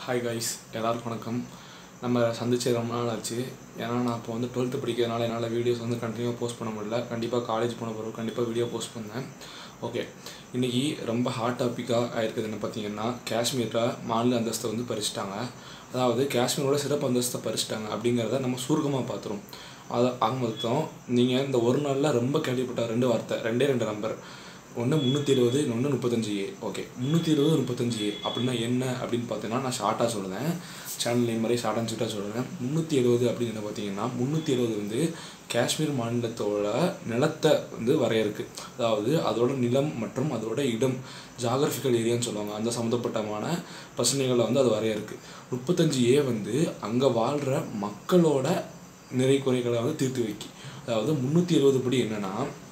hi guys எல்லாருக்கும் வணக்கம் நம்ம சந்திச்சு ரொம்ப நாள் ஆச்சு ஏன்னா நான் இப்போ வந்து டுவெல்த்து படிக்கிறதுனால என்னால் வீடியோஸ் வந்து கண்டினியூவாக போஸ்ட் பண்ண முடியல கண்டிப்பாக காலேஜ் போன பிறகு கண்டிப்பாக வீடியோ போஸ்ட் பண்ணேன் ஓகே இன்றைக்கி ரொம்ப ஹாட் டாப்பிக்காக ஆயிருக்குது என்ன பார்த்தீங்கன்னா காஷ்மீரில் மாநில அந்தஸ்தை வந்து பறிச்சிட்டாங்க அதாவது காஷ்மீரோட சிறப்பு அந்தஸ்தை பறிச்சிட்டாங்க அப்படிங்கிறத நம்ம சுருக்கமாக பார்த்துரும் அது ஆக மொத்தம் நீங்கள் இந்த ஒரு நாளில் ரொம்ப கேள்விப்பட்ட ரெண்டு வார்த்தை ரெண்டே ரெண்டு நம்பர் ஒன்று முந்நூற்றி இருபது இன்னொன்று முப்பத்தஞ்சு ஏ ஓகே முந்நூற்றி இருபது முப்பத்தஞ்சு ஏ அப்படின்னா என்ன அப்படின்னு பார்த்தீங்கன்னா நான் ஷார்ட்டாக சொல்லுவேன் சேனல் நேம் மாதிரி ஷார்ட் அண்ட் ஸ்வீட்டாக சொல்லுவேன் முந்நூற்றி எழுபது அப்படின்னு என்ன பார்த்தீங்கன்னா முந்நூற்றி எழுபது வந்து காஷ்மீர் மாநிலத்தோட நிலத்தை வந்து வரையறுக்கு அதாவது அதோட நிலம் மற்றும் அதோட இடம் ஜாகிரபிக்கல் ஏரியான்னு சொல்லுவாங்க அந்த சம்மந்தப்பட்டமான பிரச்சனைகளை வந்து அது வரையறுக்கு முப்பத்தஞ்சு ஏ வந்து அங்கே வாழ்கிற மக்களோட நிறை குறைகளை வந்து தீர்த்து வைக்கி அதாவது முந்நூற்றி எழுபது படி என்னென்னா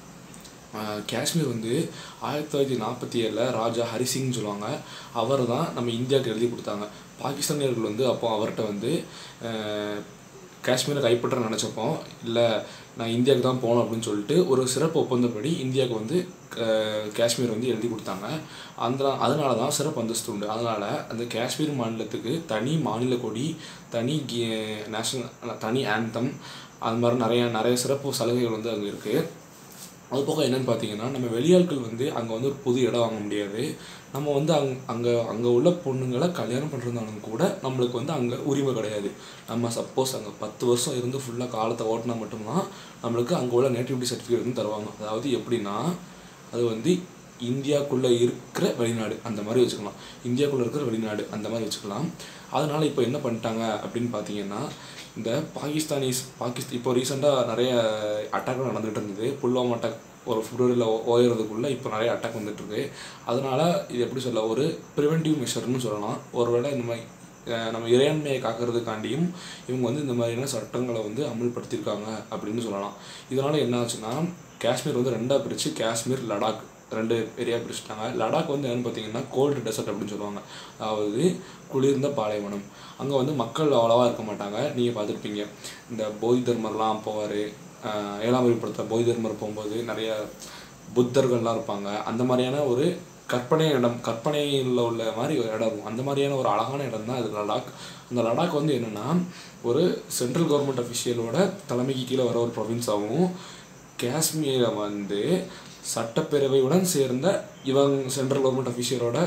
ஆஹ் காஷ்மீர் வந்து ஆயிரத்தி தொள்ளாயிரத்தி நாற்பத்தி ஏழில் ராஜா ஹரிசிங்னு சொல்லுவாங்க அவர் தான் நம்ம இந்தியாவுக்கு எழுதி கொடுத்தாங்க பாகிஸ்தானியர்கள் வந்து அப்போ அவர்கிட்ட வந்து ஆஹ் காஷ்மீரை கைப்பற்ற நினச்சப்போ இல்லை நான் இந்தியாவுக்கு தான் போகணும் அப்படின்னு சொல்லிட்டு ஒரு சிறப்பு ஒப்பந்தப்படி இந்தியாவுக்கு வந்து ஆஹ் காஷ்மீர் வந்து எழுதி கொடுத்தாங்க அந்த அதனால தான் சிறப்பு அந்தஸ்து உண்டு அதனால் அந்த காஷ்மீர் மாநிலத்துக்கு தனி மாநில கொடி தனி நேஷனல் தனி ஆந்தம் அது மாதிரி நிறைய நிறைய சிறப்பு சலுகைகள் வந்து அங்கே இருக்குது அது போக என்னன்னு பார்த்தீங்கன்னா நம்ம வெளியாட்கள் வந்து அங்கே வந்து ஒரு புது இடம் வாங்க முடியாது நம்ம வந்து அங் அங்கே அங்கே உள்ள பொண்ணுங்களை கல்யாணம் பண்ணுறதாலும் கூட நம்மளுக்கு வந்து அங்கே உரிமை கிடையாது நம்ம சப்போஸ் அங்கே பத்து வருஷம் இருந்து ஃபுல்லாக காலத்தை ஓட்டினா மட்டும்தான் நம்மளுக்கு அங்கே உள்ள நேட்டிவிட்டி சர்டிஃபிகேட் வந்து தருவாங்க அதாவது எப்படின்னா அது வந்து இந்தியாக்குள்ளே இருக்கிற வெளிநாடு அந்த மாதிரி வச்சுக்கலாம் இந்தியாக்குள்ளே இருக்கிற வெளிநாடு அந்த மாதிரி வச்சுக்கலாம் அதனால் இப்போ என்ன பண்ணிட்டாங்க அப்படின்னு பார்த்தீங்கன்னா இந்த பாகிஸ்தானிஸ் பாகிஸ்தான் இப்போ ரீசெண்டாக நிறைய அட்டாக் நடந்துகிட்டு இருந்தது புல்வாமா அட்டாக் ஒரு பிப்ரவரியில் ஓயறதுக்குள்ளே இப்போ நிறைய அட்டாக் வந்துட்டுருக்கு அதனால் இது எப்படி சொல்ல ஒரு ப்ரிவென்டிவ் மெஷர்னு சொல்லலாம் ஒருவேளை இந்த மாதிரி அஹ் நம்ம இறையாண்மையை காக்கிறதுக்காண்டியும் இவங்க வந்து இந்த மாதிரியான சட்டங்களை வந்து அமல்படுத்தியிருக்காங்க அப்படின்னு சொல்லலாம் இதனால் என்ன ஆச்சுன்னா காஷ்மீர் வந்து ரெண்டாக பிரித்து காஷ்மீர் லடாக் ரெண்டு ஏரியா பிரிச்சுட்டாங்க லடாக் வந்து என்னன்னு பார்த்தீங்கன்னா கோல்டு டெசர்ட் அப்படின்னு சொல்லுவாங்க அதாவது குளிர்ந்த பாலைவனம் அங்கே வந்து மக்கள் அவ்வளோவா இருக்க மாட்டாங்க நீங்கள் பார்த்துருப்பீங்க இந்த போய் தர்மர்லாம் போவார் ஏழாம் வரி படத்தில் போய் தர்மர் போகும்போது நிறைய புத்தர்கள்லாம் இருப்பாங்க அந்த மாதிரியான ஒரு கற்பனை இடம் கற்பனையில் உள்ள மாதிரி ஒரு இடம் இருக்கும் அந்த மாதிரியான ஒரு அழகான இடம் தான் இது லடாக் அந்த லடாக் வந்து என்னென்னா ஒரு சென்ட்ரல் கவர்மெண்ட் அஃபிஷியலோட தலைமைக்கு கீழே வர ஒரு ப்ரொவின்ஸாகவும் காஷ்மீரை வந்து சட்டப்பேரவையுடன் சேர்ந்த இவங்க சென்ட்ரல் கவர்மெண்ட் அஃபிஷியலோட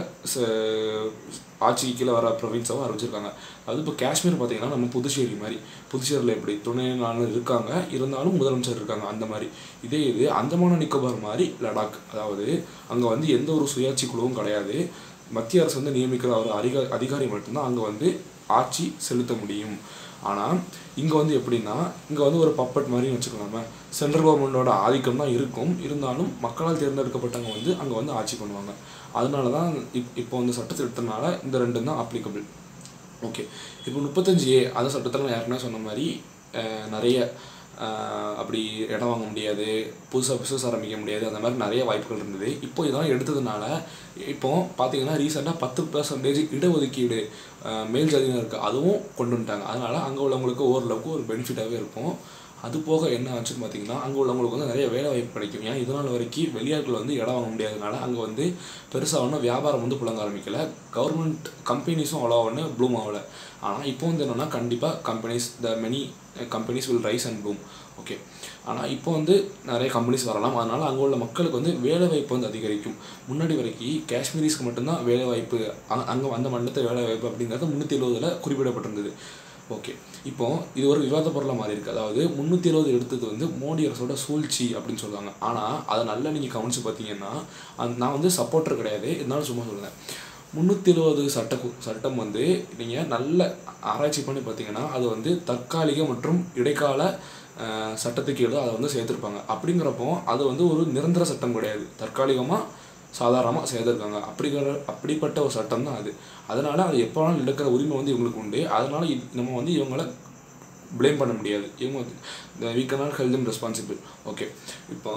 ஆட்சிக்கு கீழே வர ப்ரொவின்ஸாகவும் அறிவிச்சிருக்காங்க அது இப்போ காஷ்மீர் பார்த்தீங்கன்னா நம்ம புதுச்சேரி மாதிரி புதுச்சேரியில் எப்படி துணை நாள் இருக்காங்க இருந்தாலும் முதலமைச்சர் இருக்காங்க அந்த மாதிரி இதே இது அந்தமான நிக்கோபார் மாதிரி லடாக் அதாவது அங்கே வந்து எந்த ஒரு சுயாட்சி குழுவும் கிடையாது மத்திய அரசு வந்து நியமிக்கிற ஒரு அதிகா அதிகாரி மட்டும்தான் அங்கே வந்து ஆட்சி செலுத்த முடியும் ஆனால் இங்கே வந்து எப்படின்னா இங்கே வந்து ஒரு பப்பட் மாதிரி வச்சுக்கலாமே சென்ட்ரல் கவர்மெண்டோட ஆதிக்கம் தான் இருக்கும் இருந்தாலும் மக்களால் தேர்ந்தெடுக்கப்பட்டவங்க வந்து அங்கே வந்து ஆட்சி பண்ணுவாங்க அதனால தான் இப் இப்போ வந்து சட்டத்திட்டத்தினால இந்த ரெண்டும் தான் அப்ளிகபிள் ஓகே இப்போ முப்பத்தஞ்சு ஏ அந்த சட்டத்தில் நான் ஏற்கனவே சொன்ன மாதிரி அஹ், நிறைய அஹ், அப்படி இடம் வாங்க முடியாது புதுசாக பிஸ்னஸ் ஆரம்பிக்க முடியாது அந்த மாதிரி நிறைய வாய்ப்புகள் இருந்தது இப்போ இதெல்லாம் எடுத்ததுனால இப்போ பார்த்தீங்கன்னா ரீசெண்டாக பத்து பர்சன்டேஜ் இடஒதுக்கீடு அஹ், மேல் ஜாதியினருக்கு அதுவும் கொண்டு வந்துட்டாங்க அதனால் அங்கே உள்ளவங்களுக்கு ஓரளவுக்கு ஒரு பெனிஃபிட்டாகவே இருக்கும் அது போக என்ன ஆச்சுன்னு பார்த்தீங்கன்னா அங்கே உள்ளவங்களுக்கு வந்து நிறைய வேலை வாய்ப்பு கிடைக்கும் ஏன் இதனால் வரைக்கும் வெளியாட்கள் வந்து இடம் வாங்க முடியாதனால அங்கே வந்து பெருசாக ஒன்றும் வியாபாரம் வந்து புழங்க ஆரம்பிக்கல கவர்மெண்ட் கம்பெனிஸும் அவ்வளோ ஒன்று ப்ளூம் ஆகலை ஆனால் இப்போ வந்து என்னென்னா கண்டிப்பாக companies the many companies will rise and bloom okay ஆனால் இப்போ வந்து நிறைய கம்பெனிஸ் வரலாம் அதனால் அங்கே உள்ள மக்களுக்கு வந்து வேலை வாய்ப்பு வந்து அதிகரிக்கும் முன்னாடி வரைக்கும் காஷ்மீரிஸ்க்கு மட்டும்தான் வேலை வாய்ப்பு அங்கே அந்த மண்டலத்தில் வேலை வாய்ப்பு அப்படிங்கிறது முந்நூற்றி எழுபதில் குறிப்பிடப்பட்டிருந்தது ஓகே இப்போ இது ஒரு விவாத பொருளாக மாறி இருக்கு அதாவது முந்நூற்றி இருபது எடுத்தது வந்து மோடி அரசோட சூழ்ச்சி அப்படின்னு சொல்லுவாங்க ஆனால் அதை நல்லா நீங்கள் கவனிச்சு பார்த்தீங்கன்னா அந்த நான் வந்து சப்போர்ட்டர் கிடையாது இருந்தாலும் சும்மா சொல்லுவேன் முந்நூற்றி எழுபது சட்ட கு- சட்டம் வந்து நீங்கள் நல்ல ஆராய்ச்சி பண்ணி பார்த்தீங்கன்னா அது வந்து தற்காலிக மற்றும் இடைக்கால அஹ், சட்டத்துக்கு ஏதோ அதை வந்து சேர்த்துருப்பாங்க அப்படிங்கிறப்போ அது வந்து ஒரு நிரந்தர சட்டம் கிடையாது தற்காலிகமாக சாதாரணமாக செய்திருக்காங்க அப்படிங்கிற அப்படிப்பட்ட ஒரு சட்டம் தான் அது அதனால் அது எப்போ வேணாலும் எடுக்கிற உரிமை வந்து இவங்களுக்கு உண்டு அதனால் நம்ம வந்து இவங்கள ப்ளேம் பண்ண முடியாது இவங்க வந்து we cannot hold them responsible okay இப்போ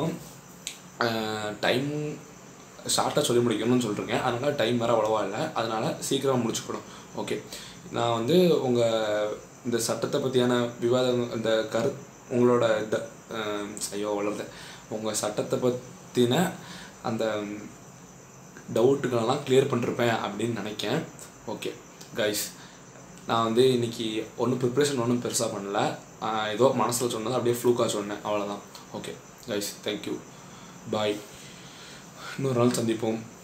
டைம் ஷார்ட்டாக சொல்லி முடிக்கணும்னு சொல்லிருக்கேன் அதனால் டைம் வேறு அவ்வளோவா இல்லை அதனால் சீக்கிரம் முடிச்சுக்கணும் ஓகே நான் வந்து உங்கள் இந்த சட்டத்தை பற்றியான விவாதம் இந்த கரு உங்களோட இந்த அஹ், ஐயோ வளருது உங்கள் சட்டத்தை பற்றின அந்த டவுட்டுகளெல்லாம் கிளியர் பண்ணிருப்பேன் அப்படின்னு நினைக்கேன் ஓகே கைஸ் நான் வந்து இன்னைக்கு ஒன்றும் ப்ரிப்ரேஷன் ஒன்றும் பெருசாக பண்ணல ஆஹ் ஏதோ மனசில் சொன்னது அப்படியே ஃப்ளூக்காக சொன்னேன் அவ்வளோதான் ஓகே கைஸ் தேங்க்யூ பாய் இன்னொரு நாள் சந்திப்போம்